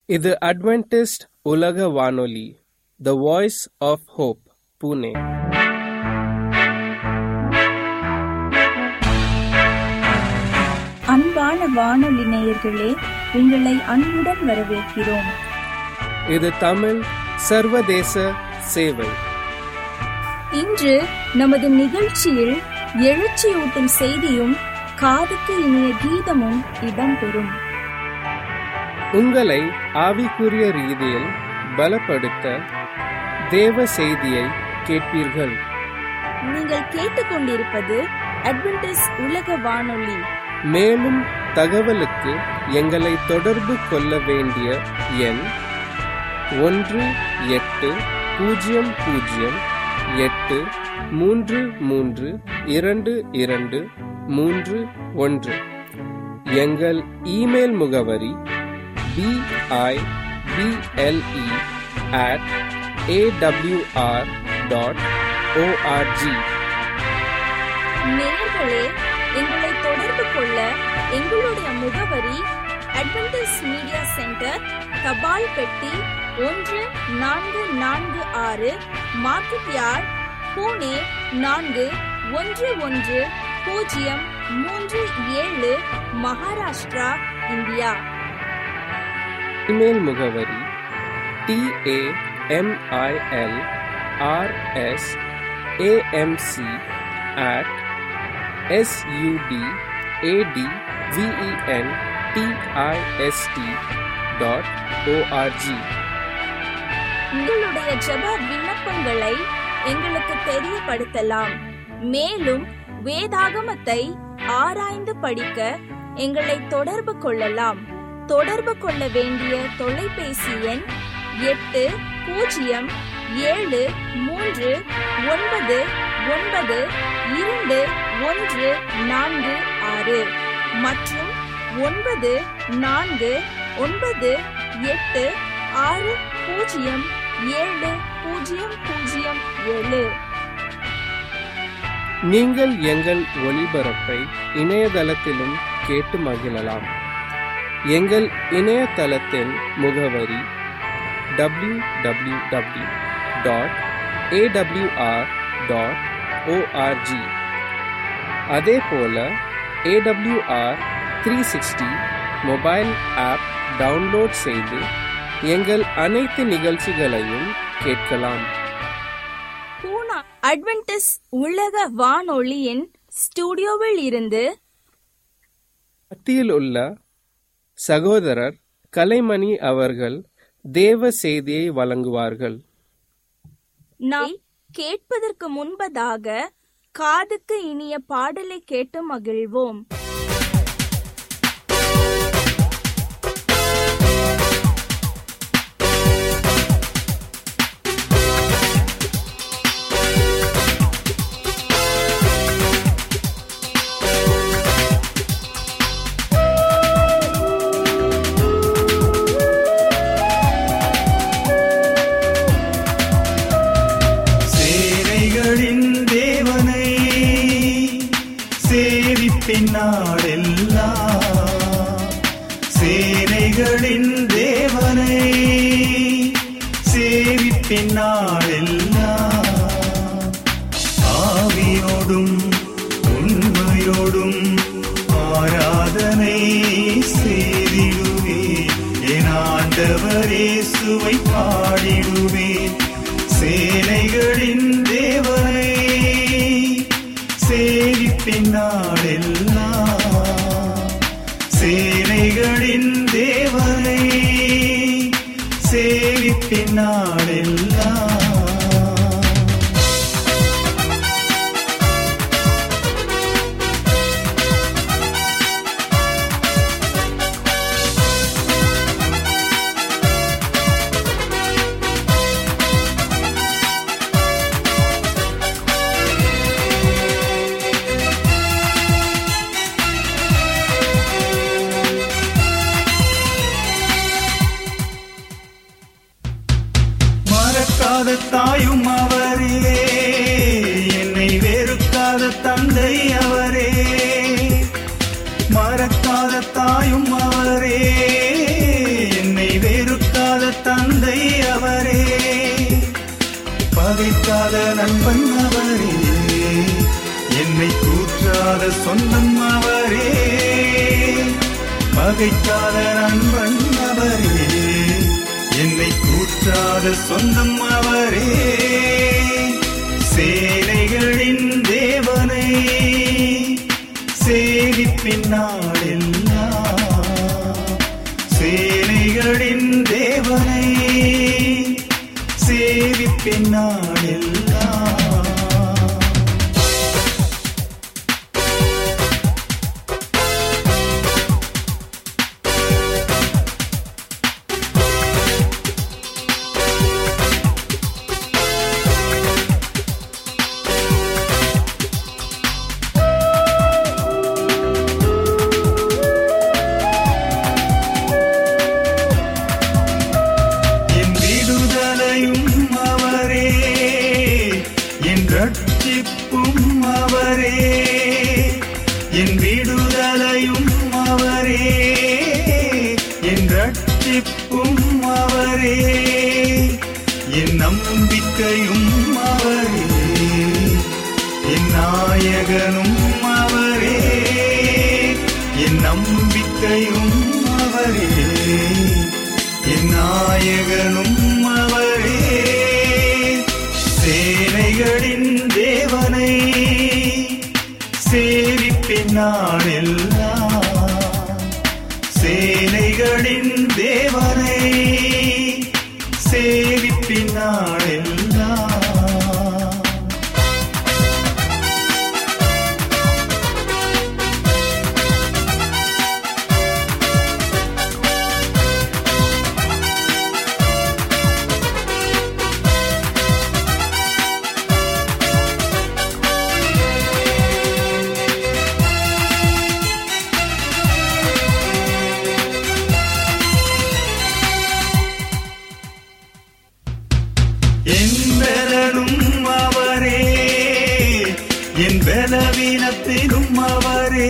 இது அட்வென்டிஸ்ட் உலக வானொலி the voice of hope Pune அன்பான வானொலி நேயர்களே உங்களை அன்புடன் வரவேற்கிறோம் இது தமிழ் சர்வதேச சேவை இன்று நமது நிகழ்ச்சியில் எழுச்சியூட்டும் செய்தியும் காதுக்கு இனிய கீதமும் இடம்பெறும் உங்களை ஆவிக்குரிய ரீதியில் பலப்படுத்த தேவ செய்தியை கேட்பீர்கள் நீங்கள் கேட்டுக்கொண்டிருப்பது அட்வென்டிஸ் உலக வானொலி மேலும் தகவலுக்கு எங்களை தொடர்பு கொள்ள வேண்டிய எண் ஒன்று எட்டு பூஜ்ஜியம் பூஜ்ஜியம் எட்டு மூன்று மூன்று இரண்டு இரண்டு மூன்று ஒன்று எங்கள் இமெயில் முகவரி B I B L E at A W R dot O R G நேயர்களே எங்களை தொடர்பு கொள்ள எங்களுடைய முகவரி அட்வென்டிஸ் மீடியா சென்டர் தபால் பெட்டி ஒன்று நான்கு நான்கு ஆறு மார்க்கெட் யார்ட் பூனே நான்கு ஒன்று ஒன்று பூஜ்ஜியம் மூன்று ஏழு மகாராஷ்டிரா இந்தியா இமெயில் முகவரி T A M I L R S A M C at S U D A D V E N T I S T dot O R G உங்களுடைய ஜெப விண்ணப்பங்களை எங்களுக்கு தெரியப்படுத்தலாம் மேலும் வேதாகமத்தை ஆராய்ந்து படிக்க எங்களை தொடர்பு கொள்ளலாம் தொடர்பு கொள்ள வேண்டிய தொலைபேசி எண் எட்டு பூஜ்ஜியம் ஏழு மூன்று ஒன்பது ஒன்பது இரண்டு ஒன்று நான்கு ஆறு மற்றும் ஒன்பது நான்கு ஒன்பது எட்டு ஆறு பூஜ்ஜியம் ஏழு பூஜ்ஜியம் பூஜ்ஜியம் ஏழு நீங்கள் எங்கள் ஒளிபரப்பை இணையதளத்திலும் கேட்டு மகிழலாம் எங்கள் இணையதளத்தின் முகவரி W W W dot A W R dot O R G அதே போல A W R three sixty mobile app download செய்து எங்கள் அனைத்து நிகழ்ச்சிகளையும் கேட்கலாம் பூனா அட்வென்டிஸ் உலக வானொலியின் ஸ்டுடியோவில் இருந்து மத்தியில் உள்ள சகோதரர் கலைமணி அவர்கள் தேவ செய்தியை வழங்குவார்கள் நாம் கேட்பதற்கு முன்பதாக காதுக்கு இனிய பாடலை கேட்டு மகிழ்வோம் சேனைகளின் தேவனை சேவிப்பின் நாடெல்லாம் சேனைகளின் தேவனை சேவிப்பின் நாடெல்லாம் ஆவியோடும் உண்மையோடும் ஆராதனை செய்திடுவேன் என் ஆண்டவரேசுவை பாடிடுவேன் சேனைகளின் தேவனை சேவிப்பின் நாடெல்லாம் சேனைகளின் தேவனை சேவிப்பின் நாடெல்லாம் மறக்காத தாயும் அவரே என்னை வெறுக்காத தந்தை அவரே மறக்காத தாயும் அவரே என்னை வெறுக்காத நண்பன் அவரே என்னை கூற்றாத சொந்தம் அவரே பகைக்காத நண்பன் அவரே என்னை கூற்றாத சொந்தம் அவரே சேனைகளின் தேவனை சேவிப்பின் நாளெல்லாம் சேனைகளின் தேவனை சேவிப்பின் நாளெல்லாம் என் விடுதலையும் அவரே என் ரட்சிப்பும் அவரே என் விடுதலையும் அவரே என் ரட்சிப்பும் அவரே என் நம்பிக்கையும் அவரே என் நாயகனும் அவரே என் நம்பிக்கையும் அவரே என் நாயகனும் அவரே சேனைகளின் தேவனை சேவிப்பின் நாளெல்லாம் சேனைகளின் தேவனை சேவிப்பின் நாளெல்லாம் என்பலனும் அவரே என் பலவீனத்திலும் அவரே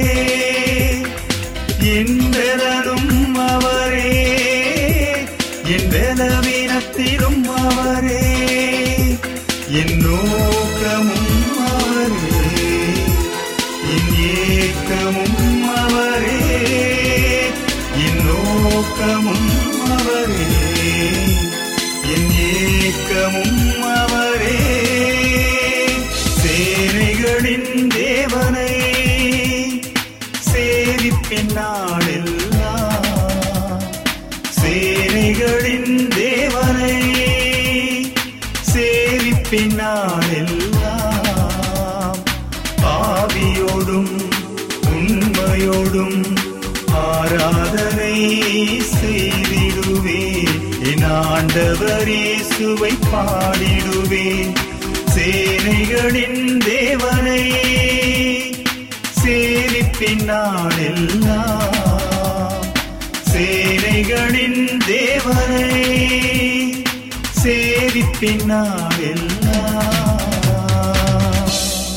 என்பலனும் அவரே என் பலவீனத்திலும் அவரே என் நோக்கமும் அவரே என் ஏக்கமும் அவரே என் நோக்கமும் அவரே என் ஏக்கமும் அவரே சேனைகளின் தேவனை சேவிப்பின் நாளெல்லாம் சேனைகளின் தேவனை சேவிப்பின் நாளெல்லாம் ஆவியோடும் உண்மையோடும் ஆராதனை செய்திடுவேன் என் ஆண்டவர் இயேசுவை பாடிடுவேன் சேனைகளின் தேவனை சேவிப்பின் நாளெல்லாம் சேனைகளின் தேவனை சேவிப்பின் நாளெல்லாம்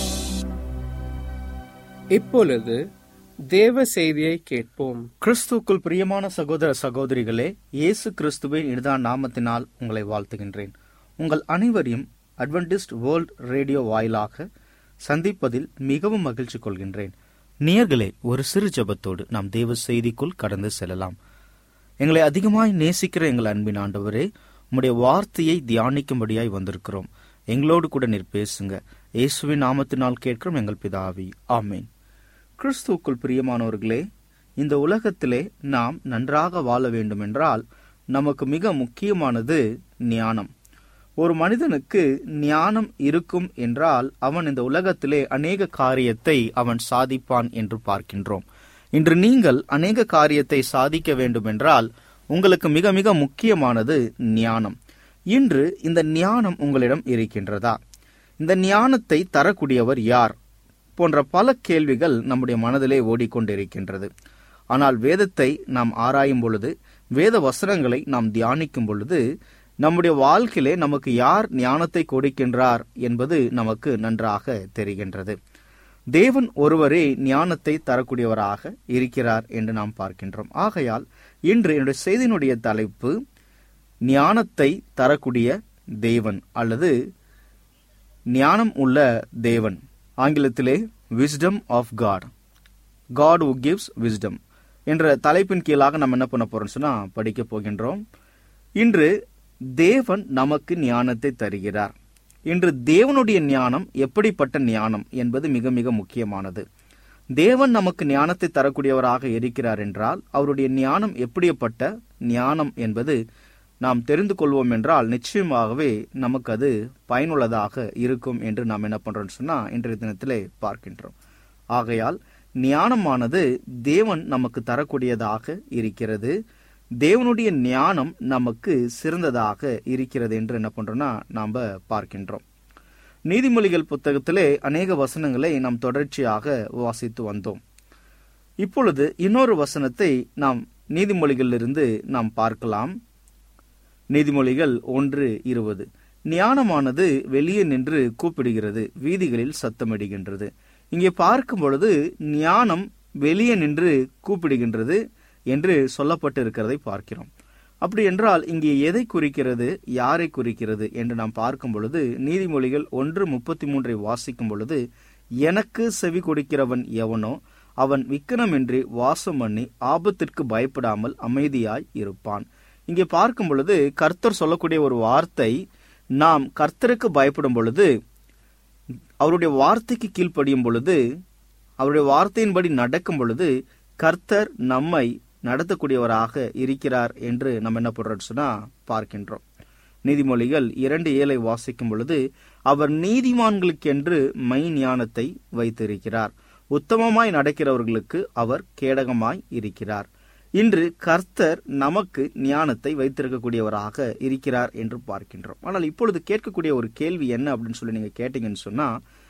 இப்பொழுது தேவ செய்தியை கேட்போம் கிறிஸ்துவுக்குள் பிரியமான சகோதர சகோதரிகளே இயேசு கிறிஸ்துவின் இனிதான நாமத்தினால் உங்களை வாழ்த்துகின்றேன் உங்கள் அனைவரையும் அட்வென்டிஸ்ட் வேர்ல்ட் ரேடியோ வாயிலாக சந்திப்பதில் மிகவும் மகிழ்ச்சி கொள்கின்றேன் நேயர்களே ஒரு சிறு ஜெபத்தோடு நாம் தேவ செய்திக்குள் கடந்து செல்லலாம் எங்களை அதிகமாய் நேசிக்கிற எங்கள் அன்பின் ஆண்டவரே உம்முடைய வார்த்தையை தியானிக்கும்படியாய் வந்திருக்கிறோம் எங்களோடு கூட நீர் பேசுங்க இயேசுவின் நாமத்தினால் கேட்கிறோம் எங்கள் பிதாவி ஆமேன் கிறிஸ்துவுக்குள் பிரியமானவர்களே இந்த உலகத்திலே நாம் நன்றாக வாழ வேண்டுமென்றால் நமக்கு மிக முக்கியமானது ஞானம் ஒரு மனிதனுக்கு ஞானம் இருக்கும் என்றால் அவன் இந்த உலகத்திலே அநேக காரியத்தை அவன் சாதிப்பான் என்று பார்க்கின்றோம் இன்று நீங்கள் அநேக காரியத்தை சாதிக்க வேண்டுமென்றால் உங்களுக்கு மிக மிக முக்கியமானது ஞானம் இன்று இந்த ஞானம் உங்களிடம் இருக்கின்றதா இந்த ஞானத்தை தரக்கூடியவர் யார் போன்ற பல கேள்விகள் நம்முடைய மனதிலே ஓடிக்கொண்டிருக்கின்றது ஆனால் வேதத்தை நாம் ஆராயும் பொழுது வேத வசனங்களை நாம் தியானிக்கும் பொழுது நம்முடைய வாழ்க்கையிலே நமக்கு யார் ஞானத்தை கொடுக்கின்றார் என்பது நமக்கு நன்றாக தெரிகின்றது தேவன் ஒருவரே ஞானத்தை தரக்கூடியவராக இருக்கிறார் என்று நாம் பார்க்கின்றோம் ஆகையால் இன்று என்னுடைய செய்தியினுடைய தலைப்பு ஞானத்தை தரக்கூடிய தேவன் அல்லது ஞானம் உள்ள தேவன் ஆங்கிலத்திலே wisdom of God God who gives wisdom என்ற தலைப்பின் கீழாக நம்ம என்ன பண்ண போறோம்னு சொன்னா படிக்க போகின்றோம் இன்று தேவன் நமக்கு ஞானத்தை தருகிறார் இன்று தேவனுடைய ஞானம் எப்படிப்பட்ட ஞானம் என்பது மிக மிக முக்கியமானது தேவன் நமக்கு ஞானத்தை தரக்கூடியவராக இருக்கிறார் என்றால் அவருடைய ஞானம் எப்படிப்பட்ட ஞானம் என்பது நாம் தெரிந்து கொள்வோம் என்றால் நிச்சயமாகவே நமக்கு அது பயனுள்ளதாக இருக்கும் என்று நாம் என்ன பண்றோம்னு சொன்னா இன்றைய தினத்திலே பார்க்கின்றோம் ஆகையால் ஞானமானது தேவன் நமக்கு தரக்கூடியதாக இருக்கிறது தேவனுடைய ஞானம் நமக்கு சிறந்ததாக இருக்கிறது என்று என்ன பண்றோம்னா நாம் பார்க்கின்றோம் நீதிமொழிகள் புத்தகத்திலே அநேக வசனங்களை நாம் தொடர்ச்சியாக வாசித்து வந்தோம் இப்பொழுது இன்னொரு வசனத்தை நாம் நீதிமொழிகளிலிருந்து நாம் பார்க்கலாம் நீதிமொழிகள் ஒன்று இருபது ஞானமானது வெளியே நின்று கூப்பிடுகிறது வீதிகளில் சத்தமிடுகின்றது இங்கே பார்க்கும் பொழுது ஞானம் வெளியே நின்று கூப்பிடுகின்றது என்று சொல்லப்பட்டு இருக்கிறதை பார்க்கிறோம் அப்படி என்றால் இங்கே எதை குறிக்கிறது யாரை குறிக்கிறது என்று நாம் பார்க்கும் பொழுது நீதிமொழிகள் ஒன்று முப்பத்தி மூன்றை வாசிக்கும் பொழுது எனக்கு செவி கொடுக்கிறவன் எவனோ அவன் விக்கிரமின்றி வாசம் பண்ணி ஆபத்திற்கு பயப்படாமல் அமைதியாய் இருப்பான் இங்கே பார்க்கும் பொழுது கர்த்தர் சொல்லக்கூடிய ஒரு வார்த்தை நாம் கர்த்தருக்கு பயப்படும் பொழுது அவருடைய வார்த்தைக்கு கீழ்ப்படியும் பொழுது அவருடைய வார்த்தையின்படி நடக்கும் பொழுது கர்த்தர் நம்மை நடத்தக்கூடியவராக இருக்கிறார் என்று நம்ம என்ன பண்றோம் சொன்னா பார்க்கின்றோம் நீதிமொழிகள் இரண்டு ஏழை வாசிக்கும் பொழுது அவர் நீதிமான்களுக்கென்று மை ஞானத்தை வைத்திருக்கிறார் உத்தமமாய் நடக்கிறவர்களுக்கு அவர் கேடகமாய் இருக்கிறார் இன்று கர்த்தர் நமக்கு ஞானத்தை வைத்திருக்கக்கூடியவராக இருக்கிறார் என்று பார்க்கின்றோம் ஆனால் இப்பொழுது கேட்கக்கூடிய ஒரு கேள்வி என்ன அப்படின்னு சொல்லி நீங்க கேட்டீங்கன்னு சொன்னா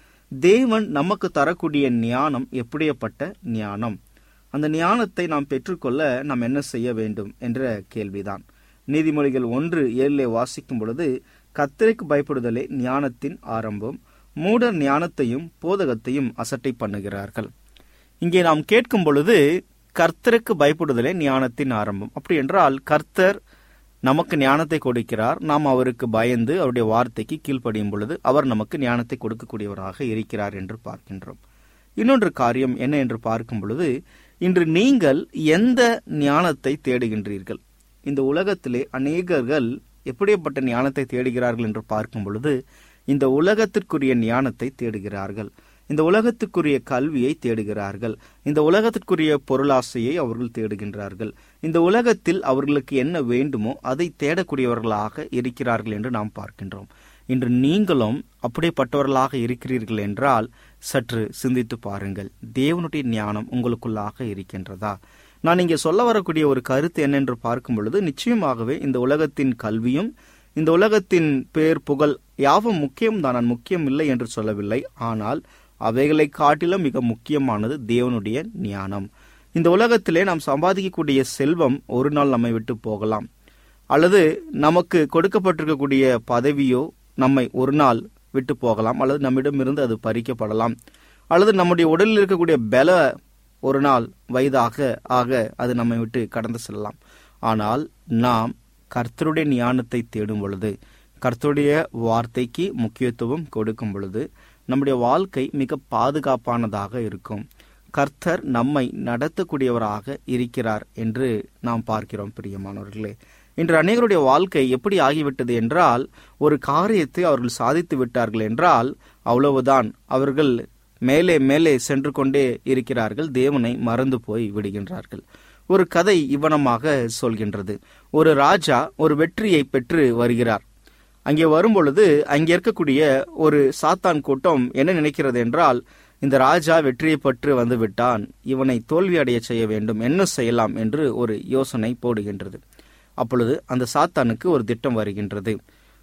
தேவன் நமக்கு தரக்கூடிய ஞானம் எப்படியப்பட்ட ஞானம் அந்த ஞானத்தை நாம் பெற்றுக்கொள்ள நாம் என்ன செய்ய வேண்டும் என்ற கேள்விதான் நீதிமொழிகள் ஒன்று ஏழிலே வாசிக்கும் பொழுது கத்திரைக்கு பயப்படுதலே ஞானத்தின் ஆரம்பம் மூடர் ஞானத்தையும் போதகத்தையும் அசட்டை பண்ணுகிறார்கள் இங்கே நாம் கேட்கும் பொழுது கர்த்தருக்கு பயப்படுதலே ஞானத்தின் ஆரம்பம் அப்படி என்றால் கர்த்தர் நமக்கு ஞானத்தை கொடுக்கிறார் நாம் அவருக்கு பயந்து அவருடைய வார்த்தைக்கு கீழ்ப்படியும் பொழுது அவர் நமக்கு ஞானத்தை கொடுக்கக்கூடியவராக இருக்கிறார் என்று பார்க்கின்றோம் இன்னொன்று காரியம் என்ன என்று பார்க்கும் பொழுது இன்று நீங்கள் எந்த ஞானத்தை தேடுகின்றீர்கள் இந்த உலகத்திலே அநேகர்கள் எப்படிப்பட்ட ஞானத்தை தேடுகிறார்கள் என்று பார்க்கும் பொழுது இந்த உலகத்திற்குரிய ஞானத்தை தேடுகிறார்கள் இந்த உலகத்துக்குரிய கல்வியை தேடுகிறார்கள் இந்த உலகத்திற்குரிய பொருளாசையை அவர்கள் தேடுகின்றார்கள் இந்த உலகத்தில் அவர்களுக்கு என்ன வேண்டுமோ அதை தேடக்கூடியவர்களாக இருக்கிறார்கள் என்று நாம் பார்க்கின்றோம் இன்று நீங்களும் அப்படிப்பட்டவர்களாக இருக்கிறீர்கள் என்றால் சற்று சிந்தித்து பாருங்கள் தேவனுடைய ஞானம் உங்களுக்குள்ளாக இருக்கின்றதா நான் இங்கே சொல்ல வரக்கூடிய ஒரு கருத்து என்னென்று பார்க்கும் பொழுது நிச்சயமாகவே இந்த உலகத்தின் கல்வியும் இந்த உலகத்தின் பேர் புகழ் யாவும் முக்கியம்தான் நான் முக்கியம் இல்லை என்று சொல்லவில்லை ஆனால் அவைகளை காட்டிலும் மிக முக்கியமானது தேவனுடைய ஞானம் இந்த உலகத்திலே நாம் சம்பாதிக்கக்கூடிய செல்வம் ஒரு நாள் நம்மை விட்டு போகலாம் அல்லது நமக்கு கொடுக்கப்பட்டிருக்கக்கூடிய பதவியோ நம்மை ஒரு நாள் விட்டு போகலாம் அல்லது நம்மிடமிருந்து அது பறிக்கப்படலாம் அல்லது நம்முடைய உடலில் இருக்கக்கூடிய பல ஒரு நாள் வயதாக ஆக அது நம்மை விட்டு கடந்து செல்லலாம் ஆனால் நாம் கர்த்தருடைய ஞானத்தை தேடும் பொழுது கர்த்தருடைய வார்த்தைக்கு முக்கியத்துவம் கொடுக்கும் பொழுது நம்முடைய வாழ்க்கை மிக பாதுகாப்பானதாக இருக்கும் கர்த்தர் நம்மை நடத்தக்கூடியவராக இருக்கிறார் என்று நாம் பார்க்கிறோம் பிரியமானவர்களே இன்று அநேகருடைய வாழ்க்கை எப்படி ஆகிவிட்டது என்றால் ஒரு காரியத்தை அவர்கள் சாதித்து விட்டார்கள் என்றால் அவ்வளவுதான் அவர்கள் மேலே மேலே சென்று கொண்டே இருக்கிறார்கள் தேவனை மறந்து போய் விடுகின்றார்கள் ஒரு கதை இவ்வனமாக சொல்கின்றது ஒரு ராஜா ஒரு வெற்றியை பெற்று வருகிறார் அங்கே வரும்பொழுது அங்கே இருக்கக்கூடிய ஒரு சாத்தான் கூட்டம் என்ன நினைக்கிறது என்றால் இந்த ராஜா வெற்றியை பெற்று வந்து விட்டான் இவனை தோல்வி அடைய செய்ய வேண்டும் என்ன செய்யலாம் என்று ஒரு யோசனை போடுகின்றது அப்பொழுது அந்த சாத்தானுக்கு ஒரு திட்டம் வருகின்றது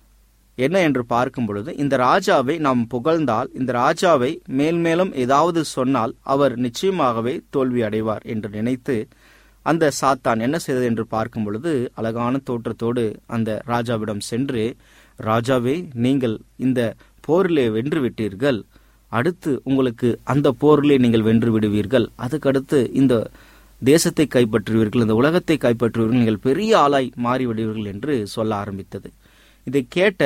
என்ன என்று பார்க்கும் பொழுது இந்த ராஜாவை நாம் புகழ்ந்தால் இந்த ராஜாவை மேல் மேலும் ஏதாவது சொன்னால் அவர் நிச்சயமாகவே தோல்வி அடைவார் என்று நினைத்து அந்த சாத்தான் என்ன செய்தது என்று பார்க்கும் பொழுது அழகான தோற்றத்தோடு அந்த ராஜாவிடம் சென்று ராஜாவே நீங்கள் இந்த போரிலே வென்று விட்டீர்கள் அடுத்து உங்களுக்கு அந்த போரிலே நீங்கள் வென்று விடுவீர்கள் அதுக்கடுத்து இந்த தேசத்தை கைப்பற்றுவீர்கள் இந்த உலகத்தை கைப்பற்றுவீர்கள் நீங்கள் பெரிய ஆளாய் மாறிவிடுவீர்கள் என்று சொல்ல ஆரம்பித்தது இதை கேட்ட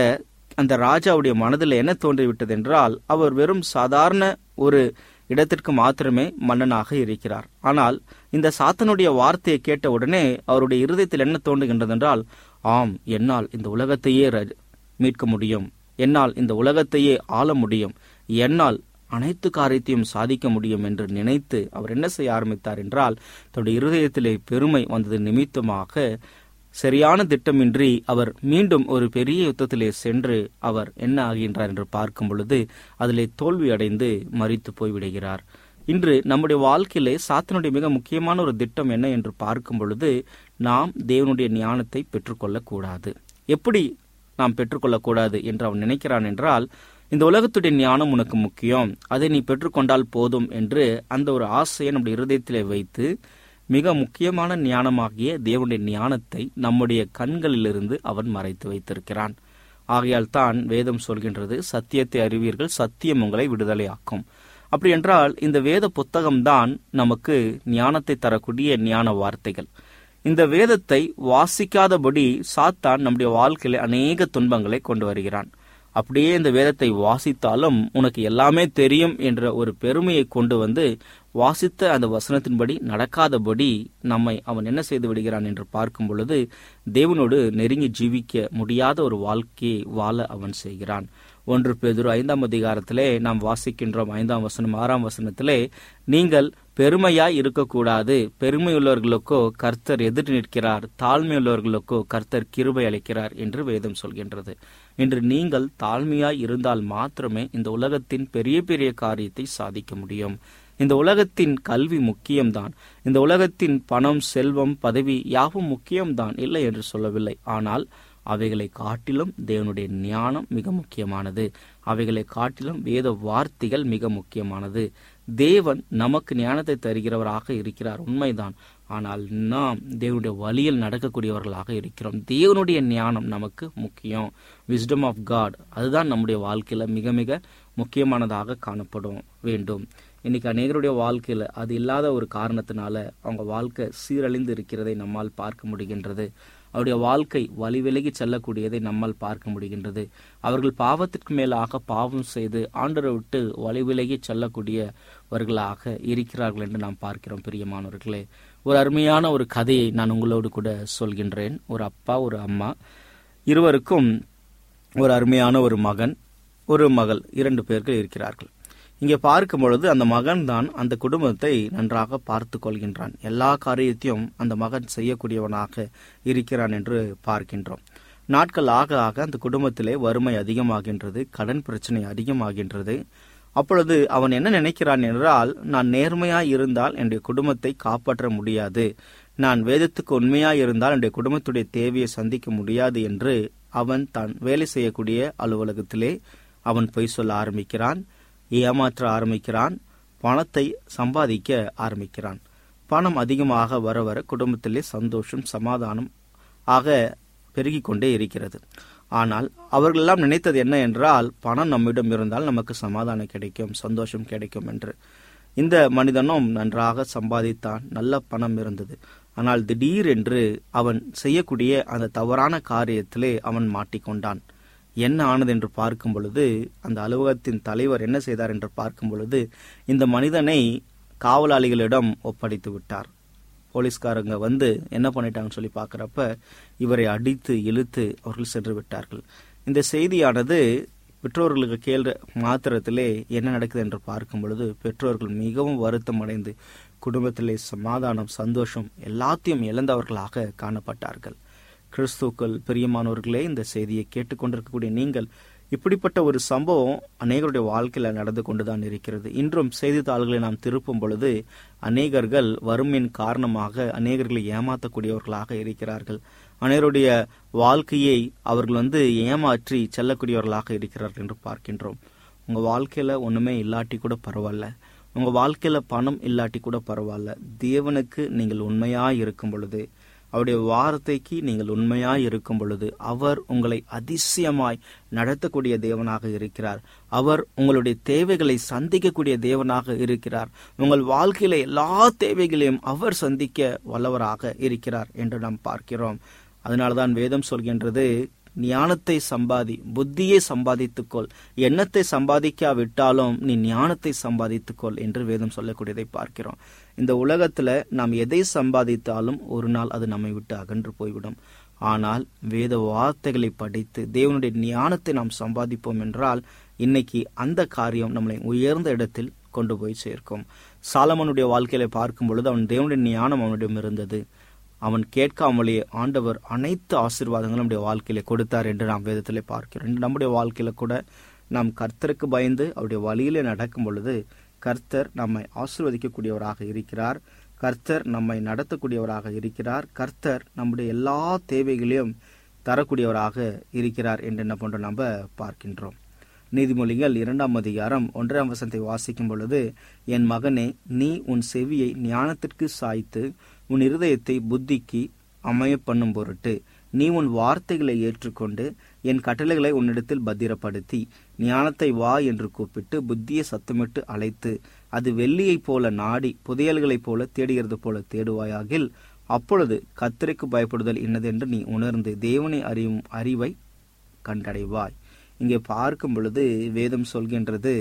அந்த ராஜாவுடைய மனதில் என்ன தோன்றிவிட்டது என்றால் அவர் வெறும் சாதாரண ஒரு இடத்திற்கு மாத்திரமே மன்னனாக இருக்கிறார் ஆனால் இந்த சாத்தனுடைய வார்த்தையை கேட்ட உடனே அவருடைய இருதயத்தில் என்ன தோன்றுகின்றது என்றால் ஆம் என்னால் இந்த உலகத்தையே ர- மீட்க முடியும் என்னால் இந்த உலகத்தையே ஆள முடியும் என்னால் அனைத்து காரியத்தையும் சாதிக்க முடியும் என்று நினைத்து அவர் என்ன செய்ய ஆரம்பித்தார் என்றால் தன்னுடைய இருதயத்திலே பெருமை வந்தது நிமித்தமாக சரியான திட்டமின்றி அவர் மீண்டும் ஒரு பெரிய யுத்தத்திலே சென்று அவர் என்ன ஆகின்றார் என்று பார்க்கும் பொழுது அதிலே தோல்வி அடைந்து மறித்து போய்விடுகிறார் இன்று நம்முடைய வாழ்க்கையிலே சாத்தனுடைய மிக முக்கியமான ஒரு திட்டம் என்ன என்று பார்க்கும் பொழுது நாம் தேவனுடைய ஞானத்தை பெற்றுக்கொள்ளக்கூடாது எப்படி நாம் பெற்றுக்கொள்ளக்கூடாது என்று அவன் நினைக்கிறான் என்றால் இந்த உலகத்துடைய ஞானம் உனக்கு முக்கியம் அதை நீ பெற்றுக்கொண்டால் போதும் என்று அந்த ஒரு ஆசையை நம்முடைய இருதயத்திலே வைத்து மிக முக்கியமான ஞானமாகிய தேவனுடைய ஞானத்தை நம்முடைய கண்களிலிருந்து அவன் மறைத்து வைத்திருக்கிறான் ஆகையால் தான் வேதம் சொல்கின்றது சத்தியத்தை அறிவீர்கள் சத்தியம் உங்களை விடுதலையாக்கும் அப்படி என்றால் இந்த வேத புத்தகம்தான் நமக்கு ஞானத்தை தரக்கூடிய ஞான வார்த்தைகள் இந்த வேதத்தை வாசிக்காதபடி சாத்தான் நம்முடைய வாழ்க்கையில அநேக துன்பங்களை கொண்டு வருகிறான் அப்படியே இந்த வேதத்தை வாசித்தாலும் உனக்கு எல்லாமே தெரியும் என்ற ஒரு பெருமையை கொண்டு வந்து வாசித்த அந்த வசனத்தின்படி நடக்காதபடி நம்மை அவன் என்ன செய்து விடுகிறான் என்று பார்க்கும் பொழுது தேவனோடு நெருங்கி ஜீவிக்க முடியாத ஒரு வாழ்க்கையை வாழ அவன் செய்கிறான் ஒன்று பேதுரு ஐந்தாம் அதிகாரத்திலே நாம் வாசிக்கின்றோம் ஐந்தாம் வசனம் ஆறாம் வசனத்திலே நீங்கள் பெருமையாய் இருக்கக்கூடாது பெருமையுள்ளவர்களுக்கோ கர்த்தர் எதிர் நிற்கிறார் தாழ்மையுள்ளவர்களுக்கோ கர்த்தர் கிருபை அளிக்கிறார் என்று வேதம் சொல்கின்றது இன்று நீங்கள் தாழ்மையாய் இருந்தால் மாத்திரமே இந்த உலகத்தின் பெரிய பெரிய காரியத்தை சாதிக்க முடியும் இந்த உலகத்தின் கல்வி முக்கியம்தான் இந்த உலகத்தின் பணம் செல்வம் பதவி யாவும் முக்கியம்தான் இல்லை என்று சொல்லவில்லை ஆனால் அவைகளை காட்டிலும் தேவனுடைய ஞானம் மிக முக்கியமானது அவைகளை காட்டிலும் வேத வார்த்தைகள் மிக முக்கியமானது தேவன் நமக்கு ஞானத்தை தருகிறவராக இருக்கிறார் உண்மைதான் ஆனால் நாம் தேவனுடைய வழியில் நடக்கக்கூடியவர்களாக இருக்கிறோம் தேவனுடைய ஞானம் நமக்கு முக்கியம் விஸ்டம் ஆஃப் காட் அதுதான் நம்முடைய வாழ்க்கையில மிக மிக முக்கியமானதாக காணப்படும் வேண்டும் இன்னைக்கு அநேகருடைய வாழ்க்கையில அது இல்லாத ஒரு காரணத்தினால அவங்க வாழ்க்கை சீரழிந்து இருக்கிறதை நம்மால் பார்க்க முடிகின்றது அவருடைய வாழ்க்கை வழி விலகி செல்லக்கூடியதை நம்மால் பார்க்க முடிகின்றது அவர்கள் பாவத்திற்கு மேலாக பாவம் செய்து ஆண்டரை விட்டு வழி விலகி செல்லக்கூடியவர்களாக இருக்கிறார்கள் என்று நாம் பார்க்கிறோம் பிரியமானவர்களே ஒரு அருமையான ஒரு கதையை நான் உங்களோடு கூட சொல்கின்றேன் ஒரு அப்பா ஒரு அம்மா இருவருக்கும் ஒரு அருமையான ஒரு மகன் ஒரு மகள் இரண்டு பேர்கள் இருக்கிறார்கள் இங்கே பார்க்கும் பொழுது அந்த மகன் தான் அந்த குடும்பத்தை நன்றாக பார்த்து கொள்கின்றான் எல்லா காரியத்தையும் அந்த மகன் செய்யக்கூடியவனாக இருக்கிறான் என்று பார்க்கின்றோம் நாட்கள் ஆக ஆக அந்த குடும்பத்திலே வறுமை அதிகமாகின்றது கடன் பிரச்சனை அதிகமாகின்றது அப்பொழுது அவன் என்ன நினைக்கிறான் என்றால் நான் நேர்மையாய் இருந்தால் என்னுடைய குடும்பத்தை காப்பாற்ற முடியாது நான் வேதத்துக்கு உண்மையாய் இருந்தால் என்னுடைய குடும்பத்துடைய தேவையை சந்திக்க முடியாது என்று அவன் தான் வேலை செய்யக்கூடிய அலுவலகத்திலே அவன் பொய் சொல்ல ஆரம்பிக்கிறான் ஏமாற்ற ஆரம்பிக்கிறான் பணத்தை சம்பாதிக்க ஆரம்பிக்கிறான் பணம் அதிகமாக வர வர குடும்பத்திலே சந்தோஷம் சமாதானம் ஆக பெருகிக் கொண்டே இருக்கிறது ஆனால் அவர்களெல்லாம் நினைத்தது என்ன என்றால் பணம் நம்மிடம் இருந்தால் நமக்கு சமாதானம் கிடைக்கும் சந்தோஷம் கிடைக்கும் என்று இந்த மனிதனும் நன்றாக சம்பாதித்தான் நல்ல பணம் இருந்தது ஆனால் திடீரென்று அவன் செய்யக்கூடிய அந்த தவறான காரியத்திலே அவன் மாட்டிக்கொண்டான் என்ன ஆனது என்று பார்க்கும் பொழுது அந்த அலுவலகத்தின் தலைவர் என்ன செய்தார் என்று பார்க்கும் பொழுது இந்த மனிதனை காவலாளிகளிடம் ஒப்படைத்து விட்டார் போலீஸ்காரங்க வந்து என்ன பண்ணிட்டாங்கன்னு சொல்லி பார்க்குறப்ப இவரை அடித்து இழுத்து அவர்கள் சென்று விட்டார்கள் இந்த செய்தியானது பெற்றோர்களுக்கு கேள்ற மாத்திரத்திலே என்ன நடக்குது என்று பார்க்கும் பொழுது பெற்றோர்கள் மிகவும் வருத்தம் அடைந்து குடும்பத்திலே சமாதானம் சந்தோஷம் எல்லாத்தையும் இழந்தவர்களாக காணப்பட்டார்கள் கிறிஸ்துக்கள் பிரியமானவர்களே இந்த செய்தியை கேட்டுக்கொண்டிருக்கக்கூடிய நீங்கள் இப்படிப்பட்ட ஒரு சம்பவம் அநேகருடைய வாழ்க்கையில நடந்து கொண்டுதான் இருக்கிறது இன்றும் செய்தித்தாள்களை நாம் திருப்பும் பொழுது அநேகர்கள் வறுமையின் காரணமாக அநேகர்களை ஏமாற்றக்கூடியவர்களாக இருக்கிறார்கள் அனைவருடைய வாழ்க்கையை அவர்கள் வந்து ஏமாற்றி செல்லக்கூடியவர்களாக இருக்கிறார்கள் என்று பார்க்கின்றோம் உங்க வாழ்க்கையில ஒண்ணுமே இல்லாட்டி கூட பரவாயில்ல உங்க வாழ்க்கையில பணம் இல்லாட்டி கூட பரவாயில்ல தேவனுக்கு நீங்கள் உண்மையாய் இருக்கும் பொழுது அவருடைய வார்த்தைக்கு நீங்கள் உண்மையாய் இருக்கும் பொழுது அவர் உங்களை அதிசயமாய் நடத்தக்கூடிய தேவனாக இருக்கிறார் அவர் உங்களுடைய தேவைகளை சந்திக்கக்கூடிய தேவனாக இருக்கிறார் உங்கள் வாழ்க்கையில எல்லா தேவைகளையும் அவர் சந்திக்க வல்லவராக இருக்கிறார் என்று நாம் பார்க்கிறோம் அதனால்தான் வேதம் சொல்கின்றது ஞானத்தை சம்பாதி புத்தியை சம்பாதித்துக்கொள் எண்ணத்தை சம்பாதிக்காவிட்டாலும் நீ ஞானத்தை சம்பாதித்துக்கொள் என்று வேதம் சொல்லக்கூடியதை பார்க்கிறோம் இந்த உலகத்துல நாம் எதை சம்பாதித்தாலும் ஒரு நாள் அது நம்மை விட்டு அகன்று போய்விடும் ஆனால் வேத வார்த்தைகளை படித்து தேவனுடைய ஞானத்தை நாம் சம்பாதிப்போம் என்றால் இன்னைக்கு அந்த காரியம் நம்மளை உயர்ந்த இடத்தில் கொண்டு போய் சேர்க்கும் சாலமனுடைய வாழ்க்கையில பார்க்கும் பொழுது அவன் தேவனுடைய ஞானம் அவனிடம் இருந்தது அவன் கேட்காமலே ஆண்டவர் அனைத்து ஆசீர்வாதங்களும் நம்முடைய வாழ்க்கையில கொடுத்தார் என்று நாம் வேதத்திலே பார்க்கிறோம் இன்று நம்முடைய வாழ்க்கையில கூட நாம் கர்த்தருக்கு பயந்து அவருடைய வழியிலே நடக்கும் பொழுது கர்த்தர் நம்மை ஆசீர்வதிக்கக்கூடியவராக இருக்கிறார் கர்த்தர் நம்மை நடத்தக்கூடியவராக இருக்கிறார் கர்த்தர் நம்முடைய எல்லா தேவைகளையும் தரக்கூடியவராக இருக்கிறார் என்று என்ன பண்றோம் நம்ம பார்க்கின்றோம் நீதிமொழிகள் இரண்டாம் அதிகாரம் ஒன்றாம் வசனத்தை வாசிக்கும் பொழுது என் மகனே நீ உன் செவியை ஞானத்திற்கு சாய்த்து உன் இருதயத்தை புத்திக்கு அமைய பண்ணும் பொருட்டு நீ உன் வார்த்தைகளை ஏற்றுக்கொண்டு என் கட்டளைகளை உன்னிடத்தில் பத்திரப்படுத்தி ஞானத்தை வா என்று கூப்பிட்டு புத்தியை சத்தமிட்டு அழைத்து அது வெள்ளியைப் போல நாடி புதையல்களைப் போல தேடுகிறது போல தேடுவாயாகில் அப்பொழுது கத்திரைக்கு பயப்படுதல் இன்னதென்று நீ உணர்ந்து தேவனை அறியும் அறிவை கண்டடைவாய் இங்கே பார்க்கும் பொழுது வேதம் சொல்கின்றது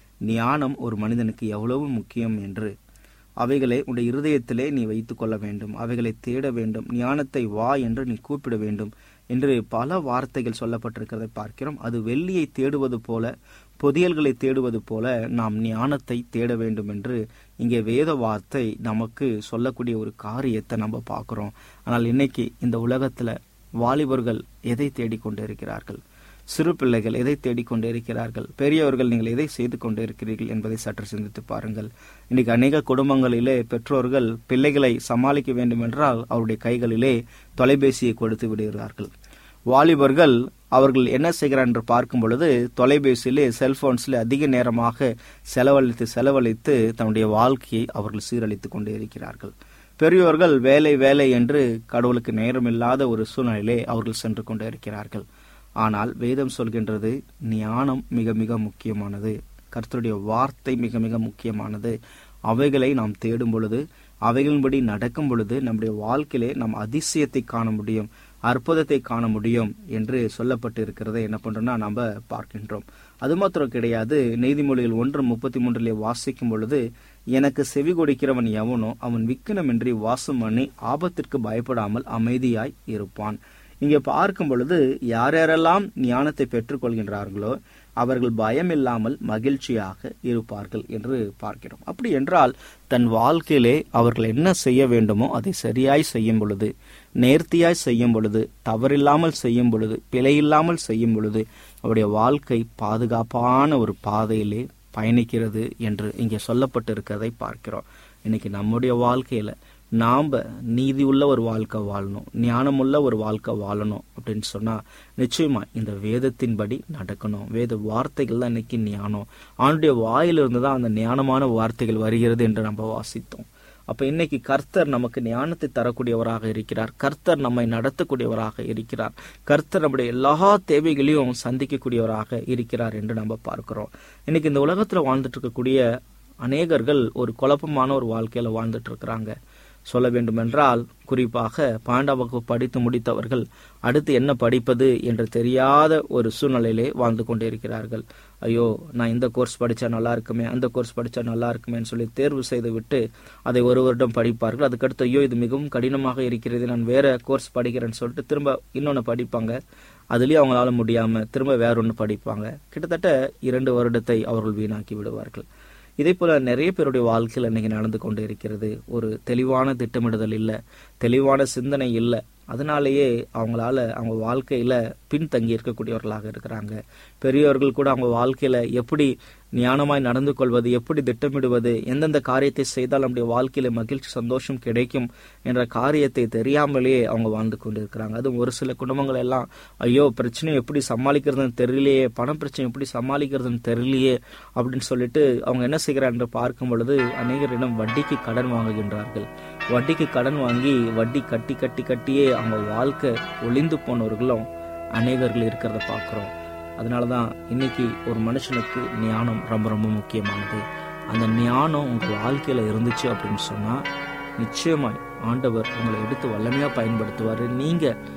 ஞானம் ஒரு மனிதனுக்கு எவ்வளவு முக்கியம் என்று அவைகளை உடைய இருதயத்திலே நீ வைத்துக் கொள்ள வேண்டும் அவைகளை தேட வேண்டும் ஞானத்தை வா என்று நீ கூப்பிட வேண்டும் என்று பல வார்த்தைகள் சொல்லப்பட்டிருக்கிறதை பார்க்கிறோம் அது வெள்ளியை தேடுவது போல புதியல்களை தேடுவது போல நாம் ஞானத்தை தேட வேண்டும் என்று இங்கே வேத வார்த்தை நமக்கு சொல்லக்கூடிய ஒரு காரியத்தை நம்ம பார்க்கிறோம் ஆனால் இன்னைக்கு இந்த உலகத்துல வாலிபர்கள் எதை தேடிக்கொண்டு இருக்கிறார்கள் சிறு பிள்ளைகள் எதை தேடிக்கொண்டு இருக்கிறார்கள் பெரியவர்கள் நீங்கள் எதை செய்து கொண்டு இருக்கிறீர்கள் என்பதை சற்று சிந்தித்து பாருங்கள் இன்னைக்கு அநேக குடும்பங்களிலே பெற்றோர்கள் பிள்ளைகளை சமாளிக்க வேண்டும் என்றால் அவருடைய கைகளிலே தொலைபேசியை கொடுத்து விடுகிறார்கள் வாலிபர்கள் அவர்கள் என்ன செய்கிறார் என்று பார்க்கும் பொழுது தொலைபேசியிலே செல்போன்ஸில் அதிக நேரமாக செலவழித்து செலவழித்து தன்னுடைய வாழ்க்கையை அவர்கள் சீரழித்துக் கொண்டே இருக்கிறார்கள் பெரியோர்கள் வேலை வேலை என்று கடவுளுக்கு நேரமில்லாத ஒரு சூழ்நிலையிலே அவர்கள் சென்று கொண்டே இருக்கிறார்கள் ஆனால் வேதம் சொல்கின்றது ஞானம் மிக மிக முக்கியமானது கர்த்தருடைய வார்த்தை மிக மிக முக்கியமானது அவைகளை நாம் தேடும் பொழுது அவைகளின்படி நடக்கும் பொழுது நம்முடைய வாழ்க்கையிலே நாம் அதிசயத்தை காண முடியும் அற்புதத்தை காண முடியும் என்று சொல்லப்பட்டு இருக்கிறதை என்ன பண்றோம்னா நம்ம பார்க்கின்றோம் அது மாத்திரம் கிடையாது நீதிமொழிகள் ஒன்று முப்பத்தி மூன்றிலே வாசிக்கும் பொழுது எனக்கு செவி கொடுக்கிறவன் எவனோ அவன் விக்கினமின்றி வாசம் பண்ணி ஆபத்திற்கு பயப்படாமல் அமைதியாய் இருப்பான் இங்கே பார்க்கும் பொழுது யார் யாரெல்லாம் ஞானத்தை பெற்றுக்கொள்கின்றார்களோ அவர்கள் பயமில்லாமல் மகிழ்ச்சியாக இருப்பார்கள் என்று பார்க்கிறோம் அப்படி என்றால் தன் வாழ்க்கையிலே அவர்கள் என்ன செய்ய வேண்டுமோ அதை சரியாய் செய்யும் பொழுது நேர்த்தியாய் செய்யும் பொழுது தவறில்லாமல் செய்யும் பொழுது பிழையில்லாமல் செய்யும் பொழுது அவருடைய வாழ்க்கை பாதுகாப்பான ஒரு பாதையிலே பயணிக்கிறது என்று இங்கே சொல்லப்பட்டு இருக்கிறதை பார்க்கிறோம் இன்னைக்கு நம்முடைய வாழ்க்கையில நாம நீதி உள்ள ஒரு வாழ்க்கை வாழணும் ஞானமுள்ள ஒரு வாழ்க்கை வாழணும் அப்படின்னு சொன்னா நிச்சயமா இந்த வேதத்தின்படி நடக்கணும் வேத வார்த்தைகள் தான் இன்னைக்கு ஞானம் ஆண்டுடைய வாயிலிருந்து தான் அந்த ஞானமான வார்த்தைகள் வருகிறது என்று நம்ம வாசித்தோம் அப்ப இன்னைக்கு கர்த்தர் நமக்கு ஞானத்தை தரக்கூடியவராக இருக்கிறார் கர்த்தர் நம்மை நடத்தக்கூடியவராக இருக்கிறார் கர்த்தர் நம்முடைய எல்லா தேவைகளையும் சந்திக்கக்கூடியவராக இருக்கிறார் என்று நம்ம பார்க்கிறோம் இன்னைக்கு இந்த உலகத்துல வாழ்ந்துட்டு இருக்கக்கூடிய அநேகர்கள் ஒரு குழப்பமான ஒரு வாழ்க்கையில வாழ்ந்துட்டு இருக்கிறாங்க சொல்ல வேண்டுமென்றால் குறிப்பாக பாண்டா வகுப்பு படித்து முடித்தவர்கள் அடுத்து என்ன படிப்பது என்று தெரியாத ஒரு சூழ்நிலையிலே வாழ்ந்து கொண்டே இருக்கிறார்கள் ஐயோ நான் இந்த கோர்ஸ் படித்தா நல்லா இருக்குமே அந்த கோர்ஸ் படித்தா நல்லா இருக்குமேன்னு சொல்லி தேர்வு செய்து விட்டு அதை ஒரு வருடம் படிப்பார்கள் அதுக்கடுத்து ஐயோ இது மிகவும் கடினமாக இருக்கிறது நான் வேற கோர்ஸ் படிக்கிறேன்னு சொல்லிட்டு திரும்ப இன்னொன்று படிப்பாங்க அதுலேயும் அவங்களால முடியாம திரும்ப வேற ஒன்று படிப்பாங்க கிட்டத்தட்ட இரண்டு வருடத்தை அவர்கள் வீணாக்கி விடுவார்கள் இதே போல நிறைய பேருடைய வாழ்க்கையில் இன்னைக்கு நடந்து கொண்டு இருக்கிறது ஒரு தெளிவான திட்டமிடுதல் இல்லை தெளிவான சிந்தனை இல்லை அதனாலேயே அவங்களால அவங்க வாழ்க்கையில பின்தங்கி இருக்கக்கூடியவர்களாக இருக்கிறாங்க பெரியவர்கள் கூட அவங்க வாழ்க்கையில எப்படி ஞானமாய் நடந்து கொள்வது எப்படி திட்டமிடுவது எந்தெந்த காரியத்தை செய்தால் நம்முடைய வாழ்க்கையில மகிழ்ச்சி சந்தோஷம் கிடைக்கும் என்ற காரியத்தை தெரியாமலேயே அவங்க வாழ்ந்து கொண்டு இருக்கிறாங்க அதுவும் ஒரு சில குடும்பங்கள் எல்லாம் ஐயோ பிரச்சனை எப்படி சமாளிக்கிறதுன்னு தெரியலையே பண பிரச்சனை எப்படி சமாளிக்கிறதுன்னு தெரியலையே அப்படின்னு சொல்லிட்டு அவங்க என்ன செய்கிறார் என்று பார்க்கும் பொழுது அநேகரிடம் வட்டிக்கு கடன் வாங்குகின்றார்கள் வட்டிக்கு கடன் வாங்கி வட்டி கட்டி கட்டி கட்டியே அவங்க வாழ்க்கை ஒளிந்து போனவர்களும் அநேகர்கள் இருக்கிறத பார்க்குறோம் அதனால தான் இன்னைக்கு ஒரு மனுஷனுக்கு ஞானம் ரொம்ப ரொம்ப முக்கியமானது அந்த ஞானம் உங்கள் வாழ்க்கையில் இருந்துச்சு அப்படின்னு சொன்னால் நிச்சயமாய் ஆண்டவர் உங்களை எடுத்து வல்லமையாக பயன்படுத்துவார் நீங்கள்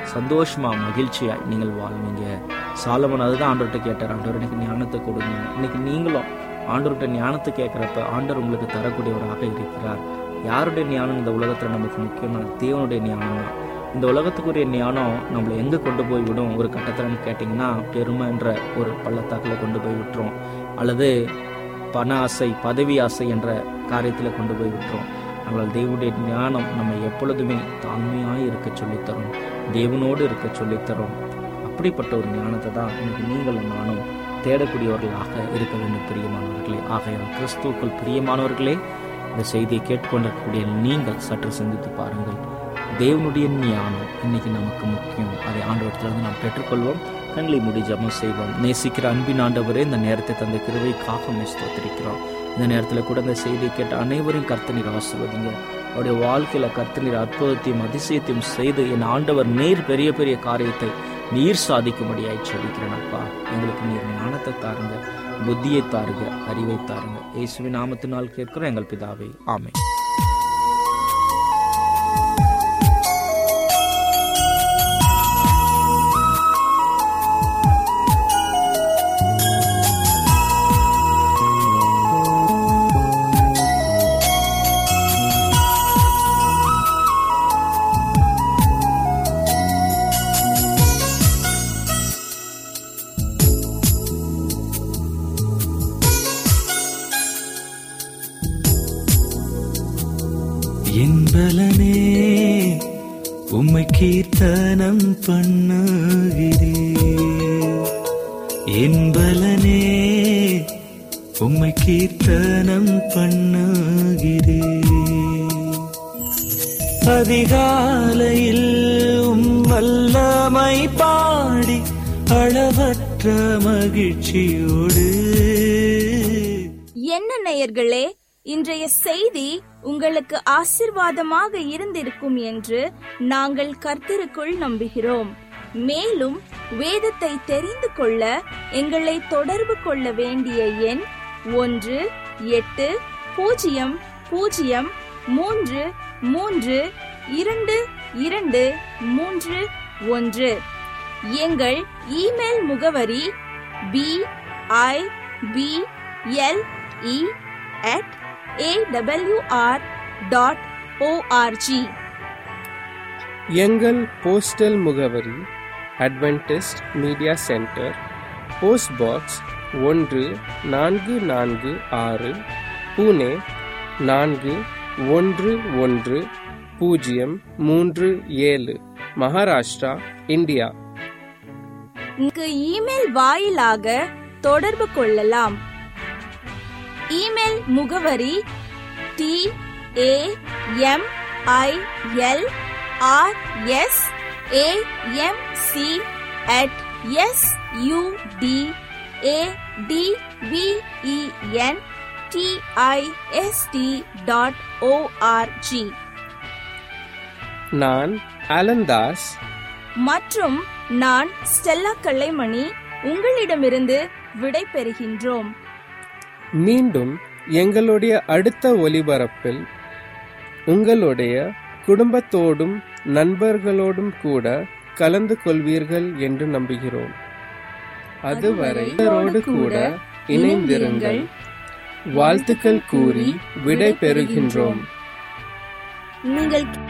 சந்தோஷமா மகிழ்ச்சியா நீங்கள் வாழ்வீங்க சாலமன் அதுதான் ஆண்டவர்கிட்ட கேட்டார் ஆண்டவர் எனக்கு ஞானத்தை கொடுங்க இன்னைக்கு நீங்களும் ஆண்டவர்கிட்ட ஞானத்தை கேட்குறப்ப ஆண்டவர் உங்களுக்கு தரக்கூடியவராக இருக்கிறார் யாருடைய ஞானம் இந்த உலகத்தில் நமக்கு முக்கியம்னா தேவனுடைய ஞானம் தான் இந்த உலகத்துக்குரிய ஞானம் நம்மளை எங்கே கொண்டு போய் விடும் ஒரு கட்டத்தில் கேட்டிங்கன்னா பெருமைன்ற ஒரு பள்ளத்தாக்கில் கொண்டு போய் விட்டுரும் அல்லது பண ஆசை பதவி ஆசை என்ற காரியத்தில் கொண்டு போய் விட்டுரும் ஆனால் தேவனுடைய ஞானம் நம்ம எப்பொழுதுமே தாழ்மையாக இருக்க சொல்லித்தரும் தேவனோடு இருக்க சொல்லித்தரும் அப்படிப்பட்ட ஒரு ஞானத்தை தான் இன்னைக்கு நீங்களும் நானும் தேடக்கூடியவர்களாக இருக்க வேண்டும் பிரியமானவர்களே ஆகையால் கிறிஸ்துவுக்குள் பிரியமானவர்களே இந்த செய்தியை கேட்டுக்கொண்டிருக்கக்கூடிய நீங்கள் சற்று சிந்தித்து பாருங்கள் தேவனுடைய ஞானம் இன்னைக்கு நமக்கு முக்கியம் அதை ஆண்டவரத்திலிருந்து நாம் பெற்றுக்கொள்வோம் கண்களை மூடி ஜெபம் செய்வோம் நேசிக்கிற அன்பின் ஆண்டவரே இந்த நேரத்தை தந்த கிருவைக்காக உம்மை ஸ்தோத்திரிக்கிறோம் இந்த நேரத்தில் கூட இந்த செய்தியை கேட்ட அனைவரையும் கர்த்தநீர் ஆசிர்வதிங்க அவருடைய வாழ்க்கையில கர்த்தநீர் அற்புதத்தையும் அதிசயத்தையும் செய்து என் ஆண்டவர் நேர் பெரிய பெரிய காரியத்தை நீர் சாதிக்கும்படியாய் செபிக்கிறேன் அப்பா எங்களுக்கு நீர் ஞானத்தை தாருங்க புத்தியை தாருங்க அறிவை தாருங்க இயேசுவின் நாமத்தினால் கேட்கிறோம் எங்கள் பிதாவே ஆமென் என்பலனே உம்மை கீர்த்தனம் பண்ணுகிறே என்பலனே உம்மை கீர்த்தனம் பண்ணுகிறே அதிகாலையில் உம் வல்லமை பாடி அளவற்ற மகிழ்ச்சியோடு என்ன நேயர்களே இன்றைய செய்தி உங்களுக்கு ஆசிர்வாதமாக இருந்திருக்கும் என்று நாங்கள் கர்த்தருக்குள் நம்புகிறோம் மேலும் வேதத்தை தெரிந்து கொள்ள எங்களை தொடர்பு கொள்ள வேண்டிய எண் ஒன்று எட்டு பூஜ்ஜியம் பூஜ்ஜியம் மூன்று மூன்று இரண்டு இரண்டு மூன்று ஒன்று எங்கள் இமெயில் முகவரி B I B L E at A W R dot O R G எங்கள் போஸ்டல் முகவரி Adventist media centre post box ஒன்று நான்கு நான்கு ஆறு புனே நான்கு ஒன்று ஒன்று பூஜ்ஜியம் மூன்று ஏழு மகாராஷ்டிரா இந்தியா இங்கு இமெயில் வாயிலாக தொடர்பு கொள்ளலாம் இமெயில் முகவரி T A M I L R S A M C at S U D A D V E N T I S T dot O R G நான் அலந்தாஸ் மற்றும் நான் ஸ்டெல்லா கல்லைமணி உங்களிடமிருந்து விடை பெறுகின்றோம் மீண்டும் எங்களுடைய அடுத்த ஒலிபரப்பில் உங்களுடைய குடும்பத்தோடும் நண்பர்களோடும் கூட கலந்து கொள்வீர்கள் என்று நம்புகிறோம் அதுவரை இவரோடு கூட இணைந்திருங்கள் வாழ்த்துக்கள் கூறி விடை பெறுகின்றோம் நீங்கள்